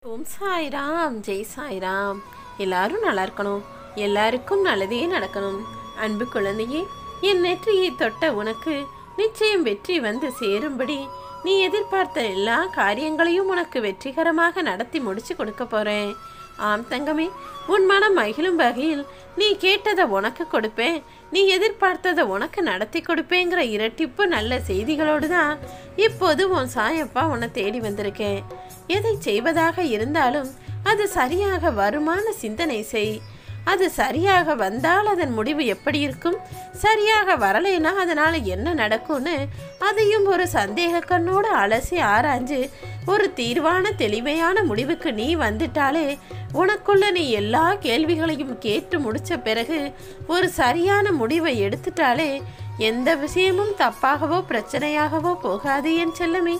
ஓம் சாய்ராம் ஜெய் சாய்ராம் எல்லாரும் நல்லா இருக்கணும் எல்லாருக்கும் நல்லதே நடக்கணும் அன்பு குழந்தையே என் நெற்றியை தொட்ட உனக்கு நிச்சயம் வெற்றி வந்து சேரும்படி நீ எதிர்பார்த்த எல்லா காரியங்களையும் உனக்கு வெற்றிகரமாக நடத்தி முடிச்சு கொடுக்க போறேன் ஆம் தங்கமே உன் மனம் மகிழும் வகையில் நீ கேட்டதை உனக்கு கொடுப்பேன் நீ எதிர்பார்த்ததை உனக்கு நடத்தி கொடுப்பேங்கிற இரட்டிப்பு நல்ல செய்திகளோடு தான் இப்போது உன் சாயப்பா உன்னை தேடி வந்திருக்கேன் எதை செய்வதாக இருந்தாலும் அது சரியாக வருமான சிந்தனை செய் அது சரியாக வந்தால் அதன் முடிவு எப்படி இருக்கும் சரியாக வரலைன்னா அதனால் என்ன நடக்கும்னு அதையும் ஒரு சந்தேக கண்ணோடு அலசி ஆராய்ஞ்சு ஒரு தீர்வான தெளிவையான முடிவுக்கு நீ வந்துட்டாலே உனக்குள்ள நீ எல்லா கேள்விகளையும் கேட்டு முடிச்ச பிறகு ஒரு சரியான முடிவை எடுத்துட்டாலே எந்த விஷயமும் தப்பாகவோ பிரச்சனையாகவோ போகாது என் செல்லமே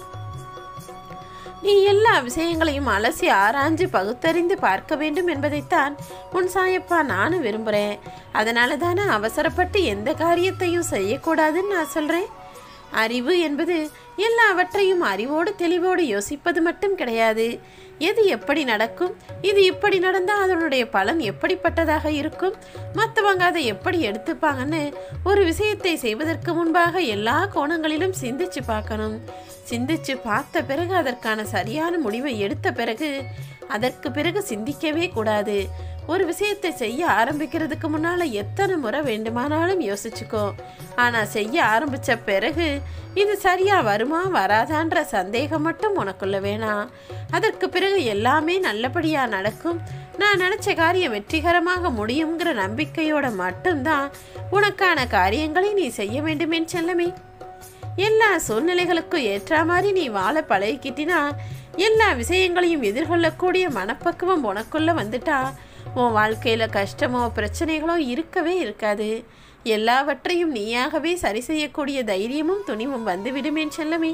நீ எல்லா விஷயங்களையும் அலசி ஆராய்ஞ்சு பகுத்தறிந்து பார்க்க வேண்டும் என்பதைத்தான் உன் சாயப்பா நானும் விரும்புகிறேன் அதனால தானே அவசரப்பட்டு எந்த காரியத்தையும் செய்யக்கூடாதுன்னு நான் சொல்கிறேன் அறிவு என்பது எல்லாவற்றையும் அறிவோடு தெளிவோடு யோசிப்பது மட்டும் கிடையாது எது எப்படி நடக்கும் இது இப்படி நடந்தால் அதனுடைய பலன் எப்படிப்பட்டதாக இருக்கும் மற்றவங்க அதை எப்படி எடுத்துப்பாங்கன்னு ஒரு விஷயத்தை செய்வதற்கு முன்பாக எல்லா கோணங்களிலும் சிந்திச்சு பார்க்கணும் சிந்திச்சு பார்த்த பிறகு அதற்கான சரியான முடிவை எடுத்த பிறகு அதற்கு பிறகு சிந்திக்கவே கூடாது ஒரு விஷயத்தை செய்ய ஆரம்பிக்கிறதுக்கு முன்னால் எத்தனை முறை வேண்டுமானாலும் யோசிச்சுக்கோ ஆனால் செய்ய ஆரம்பித்த பிறகு இது சரியா வருமா வராதான்ற சந்தேகம் மட்டும் உனக்குள்ள வேணாம் அதற்கு பிறகு எல்லாமே நல்லபடியாக நடக்கும் நான் நினச்ச காரியம் வெற்றிகரமாக முடியுங்கிற நம்பிக்கையோட மட்டும்தான் உனக்கான காரியங்களை நீ செய்ய வேண்டுமேன் செல்லமே எல்லா சூழ்நிலைகளுக்கும் ஏற்ற மாதிரி நீ வாழ பழகிக்கிட்டினா எல்லா விஷயங்களையும் எதிர்கொள்ளக்கூடிய மனப்பக்குவம் உனக்குள்ள வந்துட்டா உன் வாழ்க்கையில் கஷ்டமோ பிரச்சனைகளோ இருக்கவே இருக்காது எல்லாவற்றையும் நீயாகவே சரி செய்யக்கூடிய தைரியமும் துணிவும் வந்துவிடுமேன் செல்லமே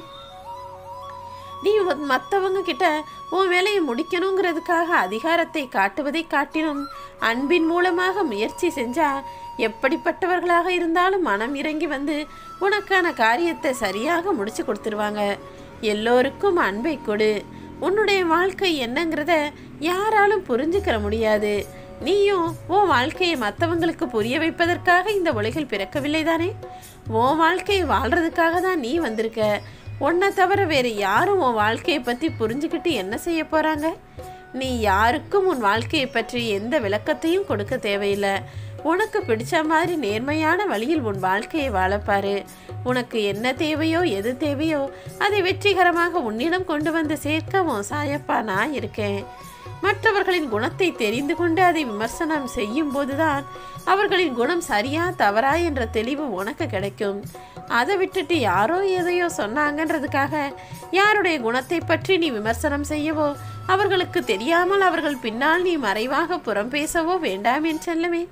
நீ மற்றவங்க கிட்ட உன் வேலையை முடிக்கணுங்கிறதுக்காக அதிகாரத்தை காட்டுவதை காட்டிலும் அன்பின் மூலமாக முயற்சி செஞ்சா எப்படிப்பட்டவர்களாக இருந்தாலும் மனம் இறங்கி வந்து உனக்கான காரியத்தை சரியாக முடிச்சு கொடுத்துருவாங்க எல்லோருக்கும் அன்பை கொடு உன்னுடைய வாழ்க்கை என்னங்கிறத யாராலும் புரிஞ்சுக்கிற முடியாது நீயும் உன் வாழ்க்கையை மற்றவங்களுக்கு புரிய வைப்பதற்காக இந்த உலகில் பிறக்கவில்லை தானே உன் வாழ்க்கையை வாழ்றதுக்காக தான் நீ வந்திருக்க உன்னை தவிர வேறு யாரும் உன் வாழ்க்கையை பற்றி புரிஞ்சுக்கிட்டு என்ன செய்ய போகிறாங்க நீ யாருக்கும் உன் வாழ்க்கையை பற்றி எந்த விளக்கத்தையும் கொடுக்க தேவையில்லை உனக்கு பிடிச்ச மாதிரி நேர்மையான வழியில் உன் வாழ்க்கையை வாழப்பாரு உனக்கு என்ன தேவையோ எது தேவையோ அதை வெற்றிகரமாக உன்னிடம் கொண்டு வந்து சேர்க்க உன் சாயப்பா நான் இருக்கேன் மற்றவர்களின் குணத்தை தெரிந்து கொண்டு அதை விமர்சனம் செய்யும் போதுதான் அவர்களின் குணம் சரியா தவறா என்ற தெளிவு உனக்கு கிடைக்கும் அதை விட்டுட்டு யாரோ எதையோ சொன்னாங்கன்றதுக்காக யாருடைய குணத்தை பற்றி நீ விமர்சனம் செய்யவோ அவர்களுக்கு தெரியாமல் அவர்கள் பின்னால் நீ மறைவாக புறம் பேசவோ வேண்டாம் என் செல்லமே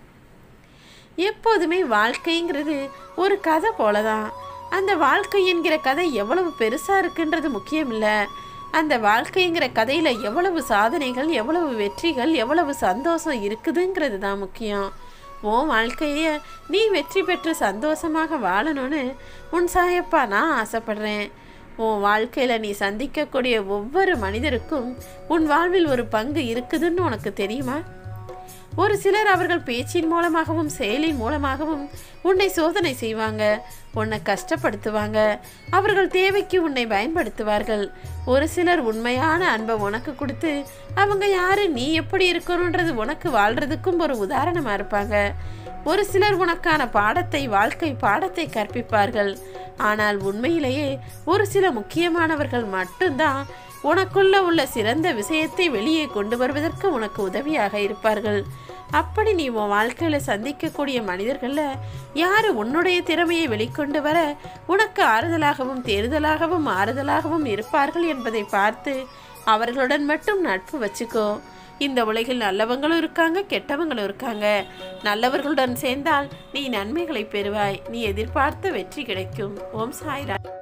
எப்போதுமே வாழ்க்கைங்கிறது ஒரு கதை போலதான் அந்த வாழ்க்கை என்கிற கதை எவ்வளவு பெருசாக இருக்குன்றது முக்கியம் இல்லை அந்த வாழ்க்கைங்கிற கதையில் எவ்வளவு சாதனைகள் எவ்வளவு வெற்றிகள் எவ்வளவு சந்தோஷம் இருக்குதுங்கிறது தான் முக்கியம் உன் வாழ்க்கையை நீ வெற்றி பெற்று சந்தோஷமாக வாழணும்னு உன் சாயப்பா நான் ஆசைப்படுறேன் உன் வாழ்க்கையில் நீ சந்திக்கக்கூடிய ஒவ்வொரு மனிதருக்கும் உன் வாழ்வில் ஒரு பங்கு இருக்குதுன்னு உனக்கு தெரியுமா ஒரு சிலர் அவர்கள் பேச்சின் மூலமாகவும் செயலின் மூலமாகவும் உன்னை சோதனை செய்வாங்க உன்னை கஷ்டப்படுத்துவாங்க அவர்கள் தேவைக்கு உன்னை பயன்படுத்துவார்கள் ஒரு சிலர் உண்மையான அன்பை உனக்கு கொடுத்து அவங்க யாரு நீ எப்படி இருக்கணுன்றது உனக்கு வாழ்றதுக்கும் ஒரு உதாரணமாக இருப்பாங்க ஒரு சிலர் உனக்கான பாடத்தை வாழ்க்கை பாடத்தை கற்பிப்பார்கள் ஆனால் உண்மையிலேயே ஒரு சில முக்கியமானவர்கள் மட்டும்தான் உனக்குள்ள உள்ள சிறந்த விஷயத்தை வெளியே கொண்டு வருவதற்கு உனக்கு உதவியாக இருப்பார்கள் அப்படி நீ உன் வாழ்க்கையில் சந்திக்கக்கூடிய மனிதர்களில் யார் உன்னுடைய திறமையை வெளிக்கொண்டு வர உனக்கு ஆறுதலாகவும் தேறுதலாகவும் ஆறுதலாகவும் இருப்பார்கள் என்பதை பார்த்து அவர்களுடன் மட்டும் நட்பு வச்சுக்கோ இந்த உலகில் நல்லவங்களும் இருக்காங்க கெட்டவங்களும் இருக்காங்க நல்லவர்களுடன் சேர்ந்தால் நீ நன்மைகளை பெறுவாய் நீ எதிர்பார்த்த வெற்றி கிடைக்கும் ஓம் சாய்ரா